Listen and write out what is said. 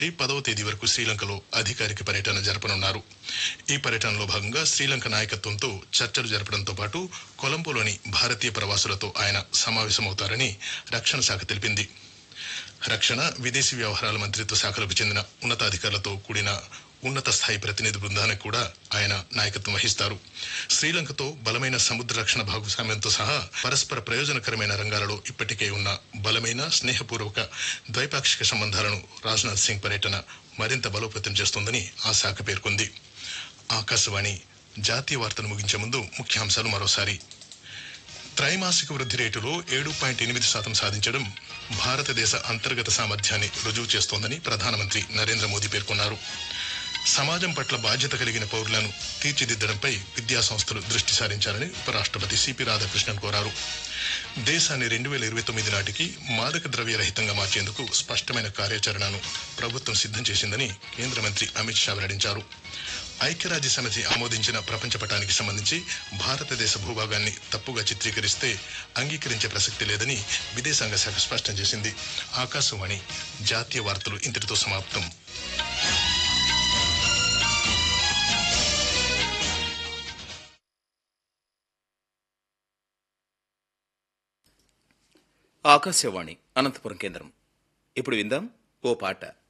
పదవ తేదీ వరకు శ్రీలంకలో అధికారిక పర్యటన జరపనున్నారు ఈ పర్యటనలో భాగంగా శ్రీలంక నాయకత్వంతో చర్చలు జరపడంతో పాటు కొలంబోలోని భారతీయ ప్రవాసులతో ఆయన సమావేశమవుతారని రక్షణ శాఖ తెలిపింది రక్షణ విదేశీ వ్యవహారాల మంత్రిత్వ శాఖలకు చెందిన ఉన్నతాధికారులతో కూడిన ఉన్నత స్థాయి ప్రతినిధి బృందానికి కూడా ఆయన నాయకత్వం వహిస్తారు శ్రీలంకతో బలమైన సముద్ర రక్షణ భాగస్వామ్యంతో సహా పరస్పర ప్రయోజనకరమైన రంగాలలో ఇప్పటికే ఉన్న బలమైన స్నేహపూర్వక ద్వైపాక్షిక సంబంధాలను రాజ్నాథ్ సింగ్ పర్యటన మరింత బలోపేతం చేస్తోందని ఆ శాఖ పేర్కొంది ఆకాశవాణి జాతీయ వార్తలు ముగించే ముందు ముఖ్యాంశాలు మరోసారి త్రైమాసిక వృద్ధి రేటులో ఏడు పాయింట్ ఎనిమిది శాతం సాధించడం భారతదేశ అంతర్గత సామర్థ్యాన్ని రుజువు చేస్తోందని ప్రధానమంత్రి నరేంద్ర మోదీ పేర్కొన్నారు సమాజం పట్ల బాధ్యత కలిగిన పౌరులను తీర్చిదిద్దడంపై విద్యా సంస్థలు దృష్టి సారించాలని ఉపరాష్ట్రపతి సిపి రాధాకృష్ణన్ కోరారు దేశాన్ని రెండు వేల ఇరవై తొమ్మిది నాటికి మాదక ద్రవ్య రహితంగా మార్చేందుకు స్పష్టమైన కార్యాచరణను ప్రభుత్వం సిద్ధం చేసిందని కేంద్ర మంత్రి అమిత్ షా వెల్లడించారు ఐక్యరాజ్య సమితి ఆమోదించిన ప్రపంచ పటానికి సంబంధించి భారతదేశ భూభాగాన్ని తప్పుగా చిత్రీకరిస్తే అంగీకరించే ప్రసక్తి లేదని విదేశాంగ శాఖ స్పష్టం చేసింది ఆకాశవాణి జాతీయ వార్తలు ఇంతటితో సమాప్తం ఆకాశవాణి అనంతపురం కేంద్రం ఇప్పుడు విందాం ఓ పాట